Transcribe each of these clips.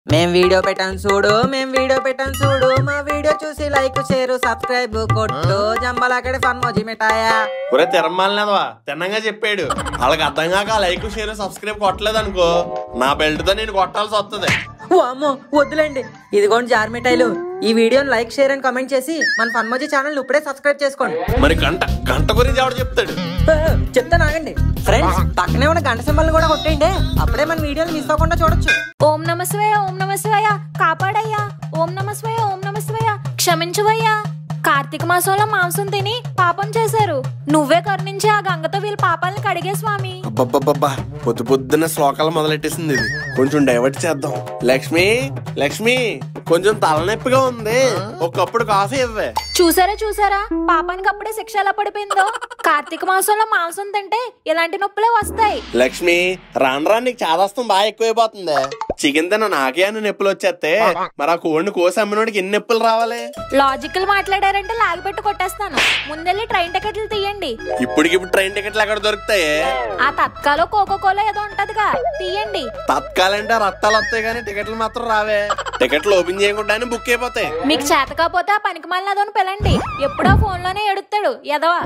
మేం వీడియో పెట్టాను చూడు మేం వీడియో పెట్టాను చూడు మా వీడియో చూసి లైక్ షేర్ సబ్స్క్రైబ్ కొట్టు జంబలకడి ఫన్ మోజీ మిఠాయా ఒరే తిరమాలనేదవా తిన్నంగా చెప్పాడు వాళ్ళకి అర్థం కాక లైక్ షేర్ సబ్స్క్రైబ్ కొట్టలేదు అనుకో నా బెల్ట్ తో నేను కొట్టాల్సి వస్తుంది అమ్మో వద్దులేండి ఇదిగోండి జార్ మిఠాయిలు ఈ వీడియోని లైక్ షేర్ అండ్ కామెంట్ చేసి మన ఫన్ మోజీ ఛానల్ ఇప్పుడే సబ్స్క్రైబ్ చేసుకోండి మరి గంట గంట గురించి ఎవడు చెప్తాడు ఆ, చెప్తాను ఆగండి ఫ్రెండ్స్ పక్కనే ఉన్న గంట సింబల్ కూడా కొట్టేయండి అప్పుడే మన వీడియోని మిస్ అవ్వకుండా చూడొచ్చు ఓం నమ శివాయ ఓం నమ శివాయ కాపాడయ్యా ఓం నమ శివాయ ఓం నమ శివాయ క్షమించువయ్యా కార్తీక మాసంలో మాంసం తిని పాపం చేశారు నువ్వే కరుణించి ఆ గంగతో వీళ్ళ పాపాలను కడిగే స్వామి అబ్బబ్బబ్బబ్బా పొద్దు పొద్దున్న శ్లోకాలు మొదలెట్టేసింది ఇది కొంచెం డైవర్ట్ చేద్దాం లక్ష్మి లక్ష్మి కొంచెం తలనొప్పిగా ఉంది ఒకప్పుడు కాఫీ ఇవ్వే చూసారా చూసారా పాపానికి అప్పుడే శిక్ష ఎలా పడిపోయిందో కార్తీక మాసంలో మాంసం తింటే ఇలాంటి నొప్పులే వస్తాయి లక్ష్మి రాను రాను నీకు చాదస్తం బాగా ఎక్కువైపోతుంది చికెన్ తిన్న నాకే అని నొప్పులు వచ్చేస్తే మరి ఆ కోడిని కోసి అమ్మినోడికి ఎన్ని నొప్పులు రావాలి లాజికల్ మాట్లాడారంటే లాగిపెట్టి కొట్టేస్తాను ముందెళ్ళి ట్రైన్ టికెట్లు తీయండి ఇప్పటికిప్పుడు ట్రైన్ టికెట్లు ఎక్కడ దొరుకుతాయి ఆ తత్కాలో కోకో కోలా ఏదో ఉంటదిగా తీయండి తత్కాలంటే రత్తాలు వస్తాయి కానీ టికెట్లు మాత్రం రావే టికెట్లు ఓపెన్ చేయకుండానే బుక్ అయిపోతాయి మీకు చేత కాకపోతే ఆ పనికి మాలిన అదోని పిలండి ఎప్పుడో ఫోన్ లోనే ఎడుతాడు ఎదవా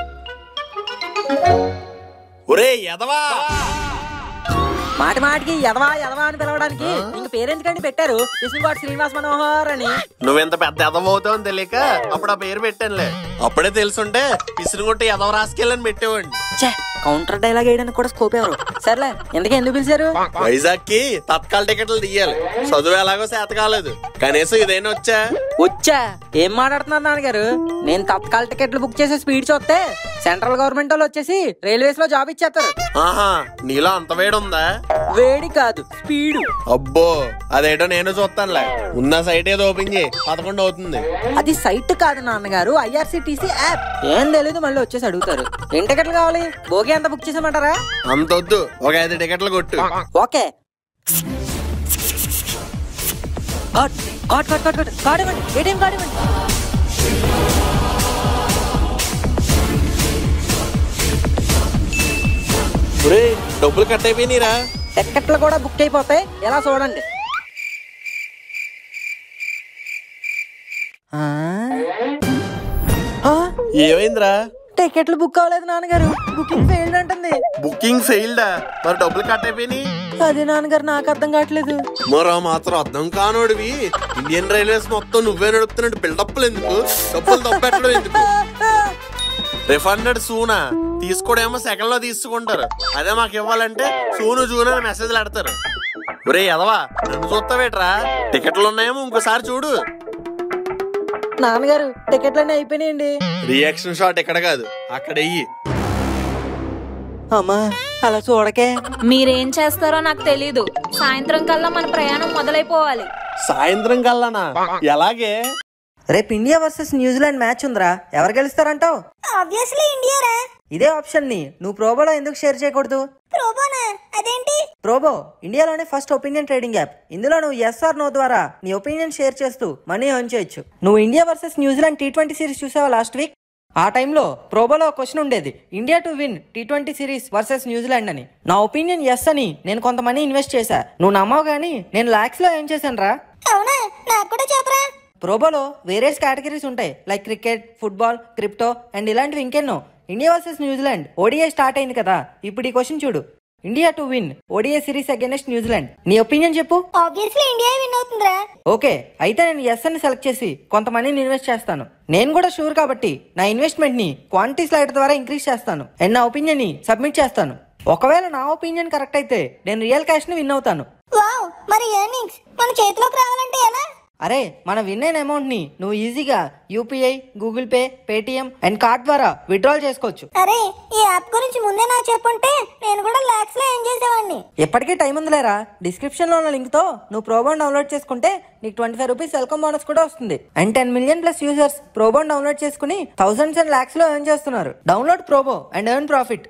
ఒరే ఎదవా మాటి మాటికి ఎదవా ఎదవా అని పిలవడానికి ఇంక పేరెందుకండి పెట్టారు విష్ణుగాడు శ్రీనివాస్ మనోహర్ అని నువ్వెంత పెద్ద ఎదవవుతావు అని తెలియక అప్పుడు ఆ పేరు పెట్టానులే అప్పుడే తెలుసుంటే పిసిని కొట్టి ఎదవ రాసుకెళ్ళని పెట్టేవాడిని ఛే కౌంటర్ డైలాగ్ వేయడానికి కూడా స్కోప్ ఎవరు సర్లే ఎందుకు ఎందుకు పిలిచారు వైజాగ్ కి తత్కాల టికెట్లు తీయాలి చదువు ఎలాగో చేత కాలేదు కనీసం ఇదైనా వచ్చా వచ్చా ఏం మాట్లాడుతున్నారు నాన్నగారు నేను తత్కాల టికెట్లు బుక్ చేసే స్పీడ్ చూస్తే సెంట్రల్ గవర్నమెంట్ వాళ్ళు వచ్చేసి రైల్వేస్ లో జాబ్ ఇచ్చేస్తారు ఆహా నీలో అంత వేడి ఉందా వేడి కాదు స్పీడు అబ్బో అదేటో నేను చూస్తానులే ఉన్న సైట్ ఏదో ఓపెన్ చేయి పదకొండు అవుతుంది అది సైట్ కాదు నాన్నగారు ఐఆర్సిటిసి యాప్ ఏం తెలీదు మళ్ళీ వచ్చేసి అడుగుతారు ఎన్ని టికెట్లు కావాలి భోగి ఎంత బుక్ చేసామంటారా అంత వద్దు ఒక ఐదు టికెట్లు కొట్టు okay card card card card card card ఇవ్వండి ఏటీఎం కార్డ్ ఇవ్వండి ఒరే డబ్బులు కట్ అయిపోయినాయిరా టికెట్లు కూడా బుక్ అయిపోతాయి ఎలా చూడండి ఆ? ఆ? ఏమైందిరా టికెట్లు బుక్ అవ్వలేదు నాన్నగారు బుకింగ్ ఫెయిల్డ్ అంటుంది బుకింగ్ ఫెయిల్డా మరి డబ్బులు కట్ అయిపోయినాయి అదే నాన్నగారు నాకు అర్థం కావట్లేదు మరో మాత్రం అర్థం కానోడివి ఇండియన్ రైల్వేస్ మొత్తం నువ్వే నడుపుతున్నట్టు బిల్డప్లు ఎందుకు డబ్బులు తప్పెట్టడం ఎందుకు రిఫండెడ్ సూనా తీసుకోడేమో సెకండ్ లో తీసుకుంటారు అదే మాకు ఇవ్వాలంటే సూను జూన్ అని మెసేజ్లు పెడతారు ఒరే ఎదవా నన్ను చూస్తావేట్రా టికెట్లు ఉన్నాయేమో ఇంకోసారి చూడు నాన్నగారు టికెట్లన్నీ అయిపోయినాయండి రియాక్షన్ షాట్ ఇక్కడ కాదు అక్కడ వెయ్యి అమ్మా అలా చూడకే మీరేం చేస్తారో నాకు తెలీదు సాయంత్రం కల్లా మన ప్రయాణం మొదలైపోవాలి సాయంత్రం కల్లానా ఎలాగే రేపు ఇండియా వర్సెస్ న్యూజిలాండ్ మ్యాచ్ ఉందిరా ఎవరు గెలుస్తారంటావు ఆబ్వియస్లీ ఇండియారా ఇదే ఆప్షన్ ని నువ్వు ప్రోబోలో ఎందుకు షేర్ చేయకూడదు ప్రోబోనా అదేంటి ప్రోబో ఇండియాలోనే ఫస్ట్ ఒపీనియన్ ట్రేడింగ్ యాప్ ఇందులో నువ్వు ఎస్ఆర్ నో ద్వారా నీ ఒపీనియన్ షేర్ చేస్తూ మనీ ఎర్న్ చేయొచ్చు నువ్వు India versus New Zealand T twenty series చూసావా లాస్ట్ వీక్ ఆ టైంలో ప్రోబోలో ఒక క్వశ్చన్ ఉండేది India to win T twenty series versus New Zealand అని నా ఒపీనియన్ ఎస్ అని నేను కొంత మనీ ఇన్వెస్ట్ చేశా నువ్వు నమ్మవు కానీ నేను లాక్స్ లో ఏం చేశాను రా అవునా నాకు కూడా చెప్పరా ప్రోబోలో వేరియస్ కేటగిరీస్ ఉంటాయి like cricket football crypto and ఇలాంటివి ఇంకెన్నో India versus New Zealand ODI start అయింది కదా ఇప్పుడు ఈ క్వశ్చన్ చూడు India to win ODI series against New Zealand నీ ఒపీనియన్ చెప్పు ఆబ్వియస్లీ ఇండియా విన్ అవుతుందిరా ఓకే అయితే నేను ఎస్ అని సెలెక్ట్ చేసి కొంత మనీని ఇన్వెస్ట్ చేస్తాను నేను కూడా షూర్ కాబట్టి నా ఇన్వెస్ట్మెంట్ ని క్వాంటిటీ స్లైడ్ ద్వారా ఇంక్రీజ్ చేస్తాను అండ్ నా ఒపీనియన్ ని సబ్మిట్ చేస్తాను ఒకవేళ నా ఒపీనియన్ కరెక్ట్ అయితే నేను రియల్ క్యాష్ ని విన్ అవుతాను వావ్ మరి ఎర్నింగ్స్ మన చేతిలోకి రావాలంటే ఎలా అరే మన విన్ అయిన అమౌంట్ ని నువ్వు ఈజీగా UPI Google Pay Paytm and card ద్వారా విత్డ్రాల్ చేసుకోవచ్చు అరే ఈ యాప్ గురించి ముందే నాకు చెప్పుంటే నేను కూడా లాక్స్ లో ఏం చేసేవాడిని ఎప్పటికీ టైం ఉందిలేరా డిస్క్రిప్షన్ లో ఉన్న లింక్ తో నువ్వు ప్రోబోన్ డౌన్లోడ్ చేసుకుంటే నీకు twenty five rupees welcome bonus కూడా వస్తుంది and ten million plus users ప్రోబోన్ డౌన్లోడ్ చేసుకుని థౌసండ్స్ అండ్ లాక్స్ లో ఎర్న్ చేస్తున్నారు download Probo and earn profit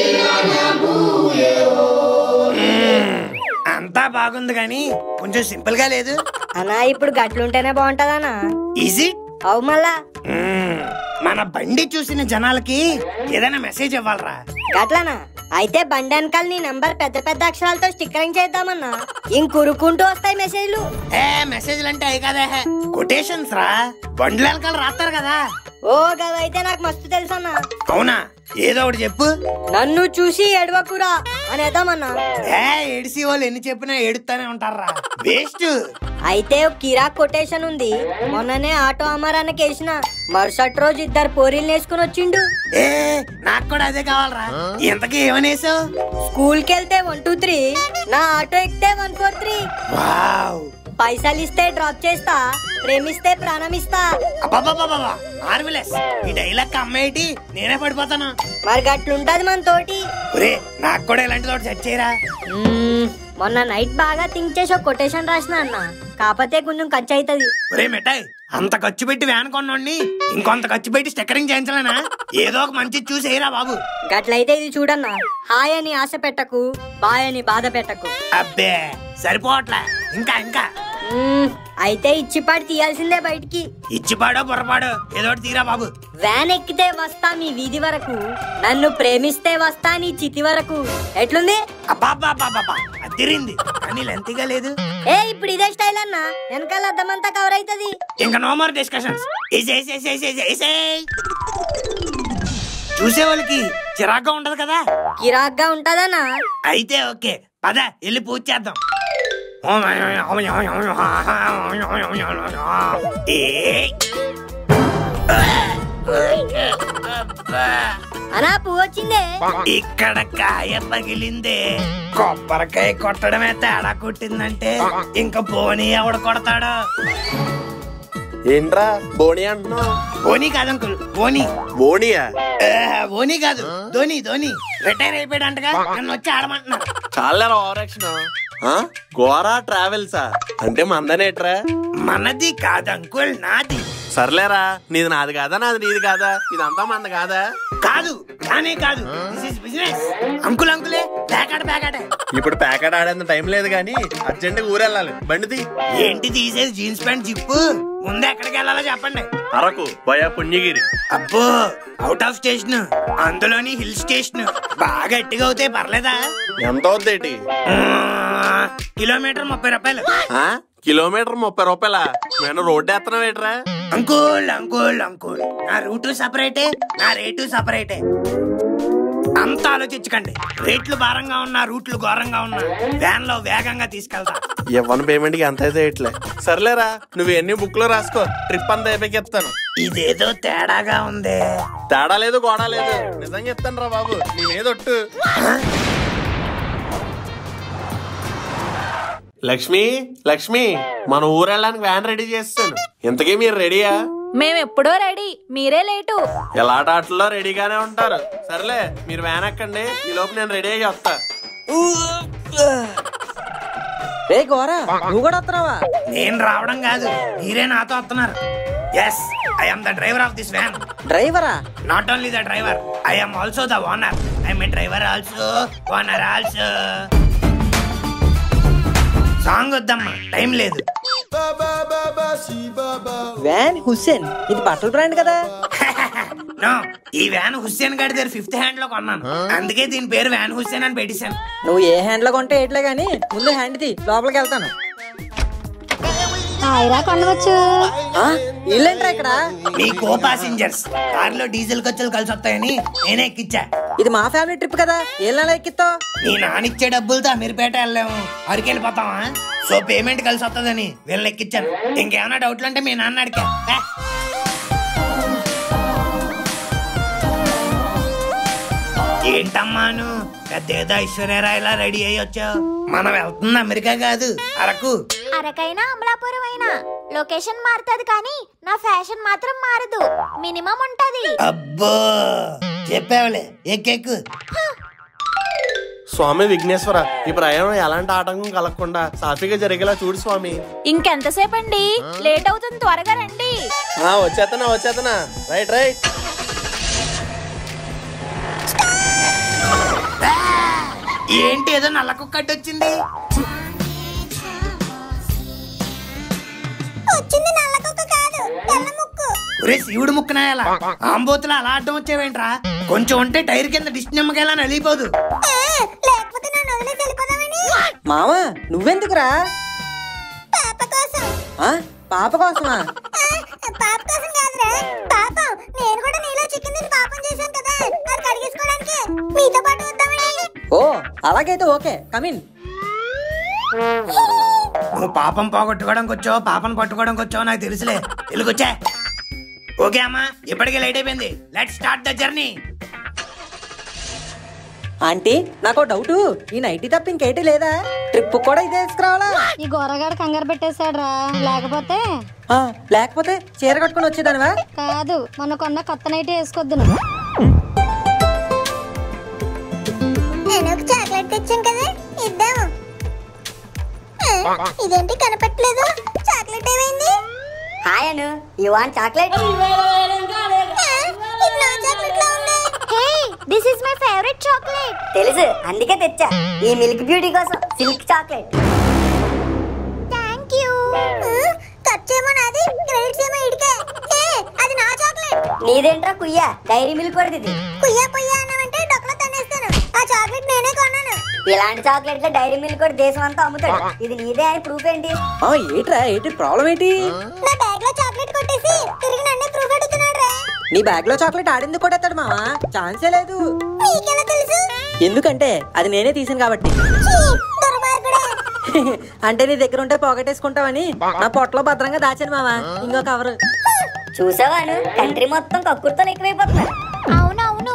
అంతా బాగుంది కానీ కొంచెం సింపుల్ గా లేదు అన్నా ఇప్పుడు గట్లుంటేనే బాగుంటదన్నా ఈజీ అవు మళ్ళా మన బండి చూసిన జనాలకి ఏదైనా మెసేజ్ ఇవ్వాలరా గట్లనా అయితే బండి వెనకాల నీ నంబర్ పెద్ద పెద్ద అక్షరాలతో స్టిక్కరింగ్ చేద్దామన్నా ఇంకురుకుంటూ వస్తాయి మెసేజ్లు ఏ మెసేజ్లు అంటే అవి కదా కొటేషన్స్ రా బండ్ల వెనకాల రాస్తారు కదా ఓ గదైతే నాకు మస్తు తెలుసన్నా అవునా ఏదో ఒకటి చెప్పు నన్ను చూసి ఎడవకురా అనేద్దామన్నా ఏ ఏడిసి వాళ్ళు ఎన్ని చెప్పినా ఏడుతానే ఉంటారా వేస్ట్ అయితే ఒక కిరాక్ కొటేషన్ ఉంది మొన్ననే ఆటో అమరానికి వేసిన మరుసటి రోజు ఇద్దరు పోరీలు నేసుకుని వచ్చిండు ఏ నాకు కూడా అదే కావాలరా ఇంతకీ ఏమనేసావు స్కూల్ కి వెళ్తే వన్ టూ త్రీ నా ఆటో ఎక్కితే వన్ ఫోర్ త్రీ వావ్ పైసలు ఇస్తే డ్రాప్ చేస్తా ప్రేమిస్తే ప్రాణం ఇస్తా అబ్బబ్బబ్బబ్బా మార్వెలస్ ఈ డైలాగ్ అమ్మేటి నేనే పడిపోతాను మరి గట్లుంటది మన తోటి ఒరే నాకు కూడా ఇలాంటి తోటి సెట్ చేయరా మ్మ్, మొన్న నైట్ బాగా థింక్ చేసి ఒక కొటేషన్ రాసిన అన్న కాకపోతే కొంచెం ఖర్చు అవుతుంది ఒరే మిఠాయ్ అంత ఖర్చు పెట్టి వ్యాన్ కొన్నోడిని ఇంకొంత ఖర్చు పెట్టి స్టిక్కరింగ్ చేయించలేనా ఏదో ఒక మంచి చూసి వేయరా బాబు గట్లయితే ఇది చూడన్నా హాయ్ అని ఆశ పెట్టకు బాయ్ అని బాధ పెట్టకు అబ్బే సరిపోవట్లే ఇంకా ఇంకా మ్మ్, అయితే ఇచ్చిపాటి తీయాల్సిందే బయటికి ఇచ్చిపాడో బుర్రపాడో ఏదో ఒకటి తీరా బాబు వ్యాన్ ఎక్కితే వస్తా మీ వీధి వరకు నన్ను ప్రేమిస్తే వస్తా నీ చితి వరకు ఎట్లుంది అబ్బాబ్బాబ్బాబ్బా అదిరింది కానీ లెంతిగా లేదు ఏ ఇప్పుడు ఇదే స్టైల్ అన్న వెనకాల అద్దమంతా కవర్ అవుతుంది ఇంకా నో మోర్ డిస్కషన్స్ చూసే వాళ్ళకి చిరాగ్గా ఉండదు కదా కిరాక్గా ఉంటదన్నా అయితే ఓకే పద వెళ్ళి పూజ చేద్దాం ఏయ్. అనా పువ్వు వచ్చిందే ఇక్కడ కాయ పగిలిందే కొబ్బరికాయ కొట్టడమే తేడా కొట్టిందంటే ఇంకా పోనీ ఎవడు కొడతాడు ఏంట్రా బోణి అంటున్నావు పోనీ కాదు అంకుల్ పోనీ బోణియా ఏ, ఓనీ కాదు ధోని ధోని రిటైర్ అయిపోయాడంటగా నన్ను వచ్చి ఆడమంటున్నారు చాలా ఓవర్ యాక్షన్ గోరా ట్రావెల్సా అంటే మందనేట్రా మనది కాదు అంకుల్ నాది సర్లేరా నీది నాది కాదా నాది నీది కాదా ఇదంతా మంద కాదా కాదు కానే కాదు దిస్ ఇస్ బిజినెస్ అంకుల్ అంకులే ప్యాకెట్ ప్యాకెట్ ఇప్పుడు ప్యాకెట్ ఆడేంత టైం లేదు కానీ అర్జెంట్ ఊరెళ్ళాలి బండిది ఏంటి తీసేది జీన్స్ ప్యాంట్ జిప్పు ముందు ఎక్కడికి వెళ్ళాలో చెప్పండి అరకు బయా పుణ్యగిరి అబ్బో అవుట్ ఆఫ్ స్టేషన్ అందులోని హిల్ స్టేషన్ బాగా గట్టిగా అవుతాయి పర్లేదా ఎంత అవుద్దేటి మ్మ్, కిలోమీటర్ ముప్పై రూపాయలు ఆ? కిలోమీటర్ ముప్పై రూపాయల నేను రోడ్డు ఎత్తనం ఏంట్రా అంకుల్ అంకుల్ అంకుల్ నా రూటు సపరేటే నా రేటు సపరేటే అంత ఆలోచించకండి రేట్లు భారంగా ఉన్నా రూట్లు ఘోరంగా ఉన్నా వ్యాన్ లో వేగంగా తీసుకెళ్తా ఇవ్వని పేమెంట్ కి ఎంత అయితే ఇట్లే సర్లేరా నువ్వు ఎన్ని బుక్ లో రాసుకో ట్రిప్ అంతా అయిపోయి చెప్తాను ఇదేదో తేడాగా ఉంది తేడా లేదు గోడా లేదు నిజంగా చెప్తాను రా బాబు నీ మీద ఒట్టు లక్ష్మి లక్ష్మి మన ఊరు వెళ్ళడానికి వ్యాన్ రెడీ చేస్తాను ఇంతకీ మీరు రెడీయా మేము ఎప్పుడో రెడీ మీరే లేటు ఎలాంటి ఆటల్లో రెడీగానే ఉంటారు సర్లే మీరు వ్యాన్ ఎక్కండి ఈ లోపు నేను రెడీ అయ్యి వస్తా రే గోరా నువ్వు కూడా వస్తున్నావా నేను రావడం కాదు మీరే నాతో వస్తున్నారు yes I am the driver of this van డ్రైవరా not only the driver I am also the owner I am driver also owner also song వద్దమ్మా టైం లేదు వ్యాన్ హుస్సేన్ ఇది బట్టల బ్రాండ్ కదా నో ఈ వ్యాన్ హుస్సేన్ గారి దగ్గర ఫిఫ్త్ హ్యాండ్ లో కొన్నాను అందుకే దీని పేరు వ్యాన్ హుస్సేన్ అని పెట్టేశాను నువ్వు ఏ హ్యాండ్ లో కొంటే ఏట్లే గానీ ముందు హ్యాండ్ తీ లోపలికి వెళ్తాను హాయిరా కొండవచ్చు ఆ, ఇల్లేంట్రా ఇక్కడ మీ కో పాసింజర్స్ కారులో డీజిల్ ఖర్చులు కలిసి వస్తాయని నేనే ఎక్కిచ్చా ఇది మా ఫ్యామిలీ ట్రిప్ కదా ఏ నెల ఎక్కిస్తావు నీ నానిచ్చే డబ్బులతో అమీర్పేట వెళ్ళాము అరకు వెళ్ళిపోతావా సో పేమెంట్ కలిసి వస్తుందని వీళ్ళని ఎక్కిచ్చాను ఇంకేమైనా డౌట్లు అంటే మీ నాన్న అడిగా ఏ. ఏంటమ్మాను పెద్ద ఏదో ఐశ్వర్యరాయ్లా రెడీ అయ్యి వచ్చావు మనం వెళ్తుంది అమెరికా కాదు అరకు అరకైనా అమలాపురం అయినా లొకేషన్ మారుతుంది కానీ నా ఫ్యాషన్ మాత్రం మారదు మినిమం ఉంటది అబ్బో చెప్పావులే ఎక్కెక్కు స్వామి విఘ్నేశ్వర ఈ ప్రయాణం ఎలాంటి ఆటంకం కలగకుండా సాఫీగా జరిగేలా చూడు స్వామి ఇంకెంతసేపు అండి లేట్ అవుతుంది త్వరగా రండి ఆ వచ్చేతనా వచ్చేతనా రైట్ రైట్ ఏంటి ఏదో నల్ల కుక్కటి వచ్చింది వచ్చింది నల్ల కుక్క కాదు తెల్ల ముక్కు ఒరే శివుడు ముక్కనాయాల ఆంబోతులు అలా అడ్డం వచ్చేవేంట్రా కొంచెం ఉంటే టైర్ కింద డిష్ నిమ్మకాయలా నలిగిపోదు మావా నువ్వెందుకురా పాప కోసం ఆ? పాప కోసమా ఆ, పాప కోసం కాదురా పాపం నేను కూడా నీలో చికెన్ తిని పాపం చేశాను కదా అది కడిగేసుకోవడానికి మీతో పాటు వద్దామని ఓ అలాగైతే ఓకే కమిన్ నువ్వు పాపం పోగొట్టుకోవడానికి వచ్చావు పాపను పట్టుకోవడానికి వచ్చావు నాకు తెలుసులే వెళ్ళకొచ్చా ఓకే అమ్మా ఇప్పటికే లేట్ అయిపోయింది let start the journey aunty నాకు డౌట్ ఈ నైటీ తప్ప ఇంకేటి లేదా ట్రిప్ కూడా ఇదే తీసుకురావాలా ఈ గోరగాడు కంగారు పెట్టేశాడ్రా లేకపోతే ఆ, లేకపోతే చీర కట్టుకుని వచ్చేదానివా కాదు మొన్న కొన్న కొత్త నైట్ వేసుకొద్దు నువ్వు నేను ఒక చాక్లెట్ తెచ్చాను కదా ఇద్దాము ఆ, ఇదేంటి కనపట్లేదు చాక్లెట్ ఏమైంది hi Anu you want chocolate ఆ, ఇది నా చాక్లెట్ లా ఉంది hey this is my favourite chocolate తెలుసు అందుకే తెచ్చా ఈ మిల్క్ బ్యూటీ కోసం సిల్క్ చాక్లెట్ థ్యాంక్ యూ ఖర్చేమో నాది క్రెడిట్స్ ఏమో ఇడికే ఏ అది నా చాక్లెట్ నీదేంట్రా కుయ్యా డైరీ మిల్క్ పడుతుంది కుయ్యా పుయ్యా అన్నామంటే డొక్కలో తన్నేస్తాను ఆ చాక్లెట్ నేనే కొన్నాను ఇలాంటి చాక్లెట్లు డైరీ మిల్క్ కూడా దేశం అంతా అమ్ముతాడు ఇది నీదే అని ప్రూఫ్ ఏంటి ఆ, ఏట్రా ఏంటి ప్రాబ్లం ఏంటి నా బ్యాగ్ లో చాక్లెట్ కొట్టేసి తిరిగి నన్నే ప్రూఫ్ అడుగుతున్నాడు రా నీ బ్యాగ్ లో చాక్లెట్ ఆడింది కూడా ఎత్తాడు మావా ఛాన్సే లేదు నీకెలా తెలుసు ఎందుకంటే అది నేనే తీసాను కాబట్టి ఛీ, దుర్మార్గుడా అంటే నీ దగ్గర ఉంటే పోగొట్టేసుకుంటావని నా పొట్టలో భద్రంగా దాచాను మావా ఇంకో కవర్ చూసావాను కంట్రీ మొత్తం కక్కుర్తో ఎక్కువైపోతున్నారు అవునవును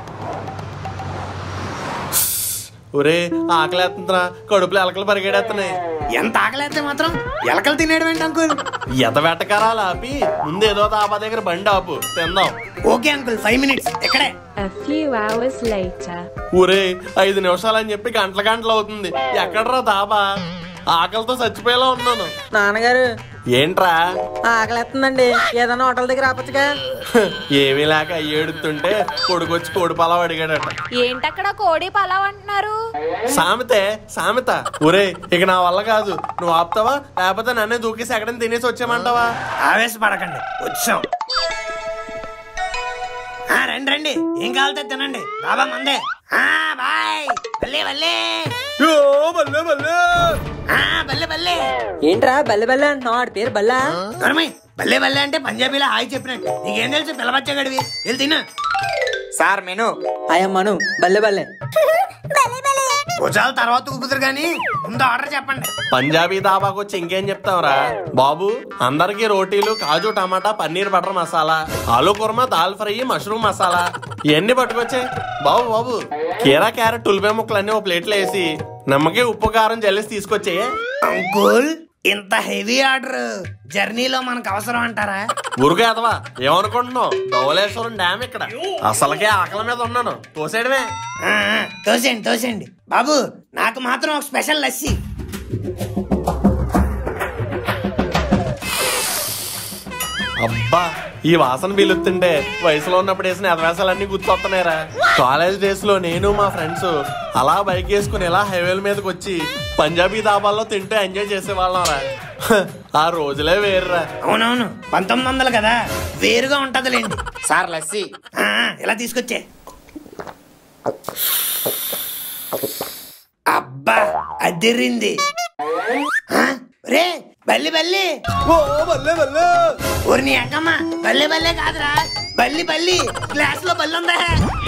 ఒరే ఆకలేస్తుందిరా కడుపులో ఎలకలు పరిగెడేస్తున్నాయి ఎంత ఆకలేస్తే మాత్రం ఎలకలు తినేయడం ఏంటి అంకుల్ ఎత వెటకరాలు ఆపి ముందు ఏదో తాపా దగ్గర బండి ఆపు తిందాం ఓకే అంకుల్ ఫైవ్ మినిట్స్ ఎక్కడే A few hours later. ఊరే ఐదు నిమిషాలు అని చెప్పి గంటల గంటలు అవుతుంది ఎక్కడరా దాబా ఆకలితో చచ్చిపోయేలా ఉన్నాను నాన్నగారు ఏంట్రా ఆకలేస్తుందండి ఏదైనా హోటల్ దగ్గర ఆపచ్చుగా ఏమీ లేక ఏడుతుంటే కొడుకొచ్చి కోడి పలావ్ అడిగాడట ఏంటక్కడ కోడి పలావ్ అంటున్నారు సామెతే సామెత ఒరే ఇక నా వల్ల కాదు నువ్వు ఆపుతావా లేకపోతే నన్నే దూకేసి ఎక్కడైనా తినేసి వచ్చామంటావా ఆవేశపడకండి వచ్చాం ఆ, రండి రండి ఏం కావాలితే తినండి బాబా మందే ఆ, బాయ్ బల్లే బల్లే ఓ, బల్లే బల్లే ఆ, బల్లే బల్లే ఏంట్రా బల్లె బల్లె అంటున్నావు ఆడి పేరు బల్లా నోర్మయ్ బల్లే బల్లే అంటే పంజాబీలో హాయ్ చెప్పినట్టు నీకేం తెలుసు పిల్లబచ్చగడివి వెళ్ళి తిను సార్ మెను అయ్యమ్మను బల్లె బల్లె భలే భలే భుజాలు తర్వాత ఊపుతారు కానీ ముందు ఆర్డర్ చెప్పండి పంజాబీ దాబాకు వచ్చి ఇంకేం చెప్తావురా బాబు అందరికి రోటీలు కాజు టమాటా పన్నీర్ బటర్ మసాలా ఆలు కుర్మా దాల్ ఫ్రై మష్రూమ్ మసాలా ఇవన్నీ పట్టుకొచ్చే బాబు బాబు కీరా క్యారెట్ ఉల్లిపాయ ముక్కలు అన్ని ఓ ప్లేట్లో వేసి నమ్మకే ఉప్పు కారం జల్లేసి తీసుకొచ్చే అంకుల్ ఇంత హెవీ ఆర్డర్ జర్నీలో మనకు అవసరం అంటారా ఊరుగా ఎదవా ఏమనుకుంటున్నావు ధవలేశ్వరం డ్యామ్ ఇక్కడ అసలుకే ఆకలి మీద ఉన్నాను తోసేయడమే ఆ, ఆ, తోసేయండి తోసేయండి బాబు నాకు మాత్రం ఒక స్పెషల్ లస్సీ అబ్బా ఈ వాసన పీలుతుంటే వయసులో ఉన్నప్పుడు వేసిన ఎదవేసాలన్నీ గుర్తొస్తున్నాయిరా కాలేజ్ డేస్ లో నేను మా ఫ్రెండ్స్ అలా బైక్ వేసుకుని ఇలా హైవేల మీదకి వచ్చి పంజాబీ దాబాల్లో తింటూ ఎంజాయ్ చేసేవాళ్ళం రా ఆ రోజులే వేరురా అవునవును పంతొమ్మిది వందలు కదా వేరుగా ఉంటదిలేండి సార్ లస్సీ ఆ, ఆ, ఇలా తీసుకొచ్చే అబ్బా అదిరింది ఆ, రే బల్లి బల్లి ఓ బల్లే బల్లే ఊరి నీ అక్కమ్మ బల్లి బల్లే కాదురా బల్లి బల్లి గ్లాస్ లో బల్లి ఉందా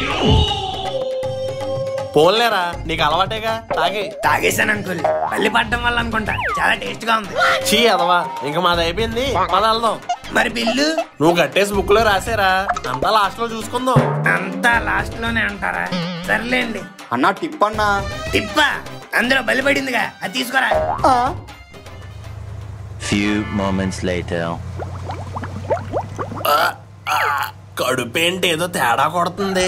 పోన్లేరా నీకు అలవాటేగా తాగి తాగేశాను అంకుల్ బల్లి పడడం వల్ల అనుకుంటా చాలా టేస్ట్ గా ఉంది చీ అదవా ఇంకా మాది అయిపోయింది పద వెళ్దాం మరి బిల్లు నువ్వు కట్టేసి బుక్ లో రాసారా అంతా లాస్ట్ లో చూసుకుందాం అంతా లాస్ట్ లోనే అంటారా సర్లేండి అన్నా టిప్ అన్నా తిప్ప అందులో బలి పడిందిగా అది తీసుకోరా Few moments later. కడుపేంటి ఏదో తేడా కొడుతుంది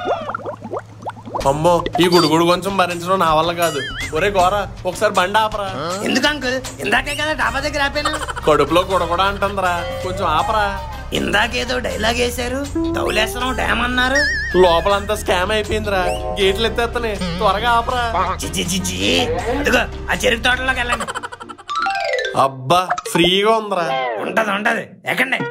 అమ్మో ఈ గుడుగుడు కొంచెం భరించడం నా వల్ల కాదు ఒరే గోర ఒకసారి బండి ఆపరా ఎందుకు అంకుల్ ఇందాకే కదా డాబా దగ్గర ఆపాను కడుపులో గుడగొడ అంటుందిరా కొంచెం ఆపరా ఇందాకేదో డైలాగ్ వేశారు తౌలేశ్వరం డ్యామ్ అన్నారు లోపలంతా స్కామ్ అయిపోయిందిరా గేట్లు ఎత్తేత్తనే త్వరగా ఆపరా చిచ్చి చిచ్చి అదిగో ఆ చెరుకు తోటలోకి వెళ్ళండి అబ్బా ఫ్రీగా ఉందిరా ఉంటది ఉంటది ఎక్కండి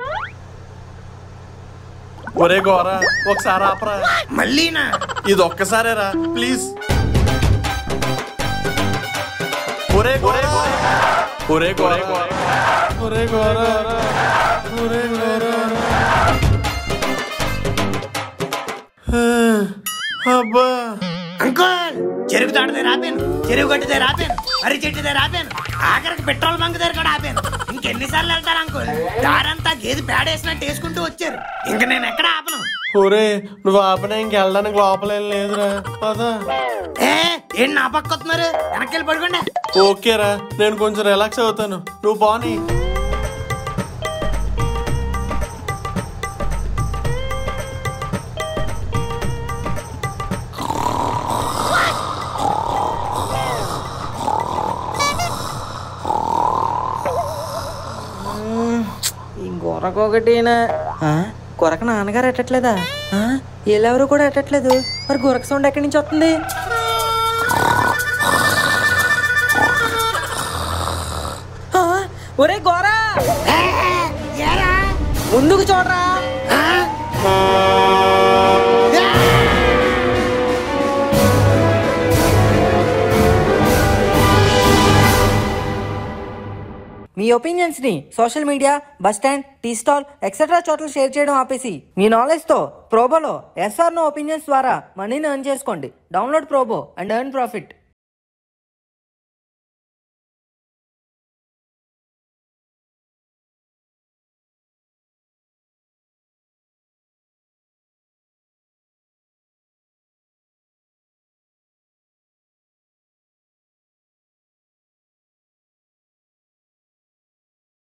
ఒరే గోర ఒకసారి ఆపరా మళ్ళీనా ఇది ఒక్కసారేరా ప్లీజ్ ఒరే గోరా ఒరే గోరా ఒరే గోరా ఒరే గోరా అబ్బా అంకుల్ చెరుకు తాడితే రాపాను చెరువు కట్టితే రాపాను వరి చెట్టుదే రాపాను ఆఖరికి పెట్రోల్ బంక్ దగ్గర కూడా ఆపాను ఇంకెన్నిసార్లు వెళ్తారు అంకుల్ దారంతా గేదె పేడేసినట్టు వేసుకుంటూ వచ్చారు ఇంక నేను ఎక్కడ ఆపను ఒరే నువ్వు ఆపనే ఇంకెళ్ళడానికి లోపలేం లేదురా పదా ఏ ఏంటి నా పక్క వస్తున్నారు వెనక్కి వెళ్ళి పడుకోండి ఓకేరా నేను కొంచెం రిలాక్స్ అవుతాను నువ్వు బాని ఈ గొరకొకటినా ఆ? గొరక నాన్నగారు ఎట్టట్లేదా ఆ? వీళ్ళెవరు కూడా ఎట్టట్లేదు మరి గొరక సౌండ్ ఎక్కడి నుంచి వస్తుంది ఆ? ఒరే గోరా ముందుకు చూడరా మీ ఒపీనియన్స్ ని social media bus stand tea stall etcetera చోట్ల షేర్ చేయడం ఆపేసి మీ నాలెడ్జ్ తో ప్రోబోలో ఎస్ఆర్ నో ఒపీనియన్స్ ద్వారా మనీని ఎర్న్ చేసుకోండి download Probo and earn profit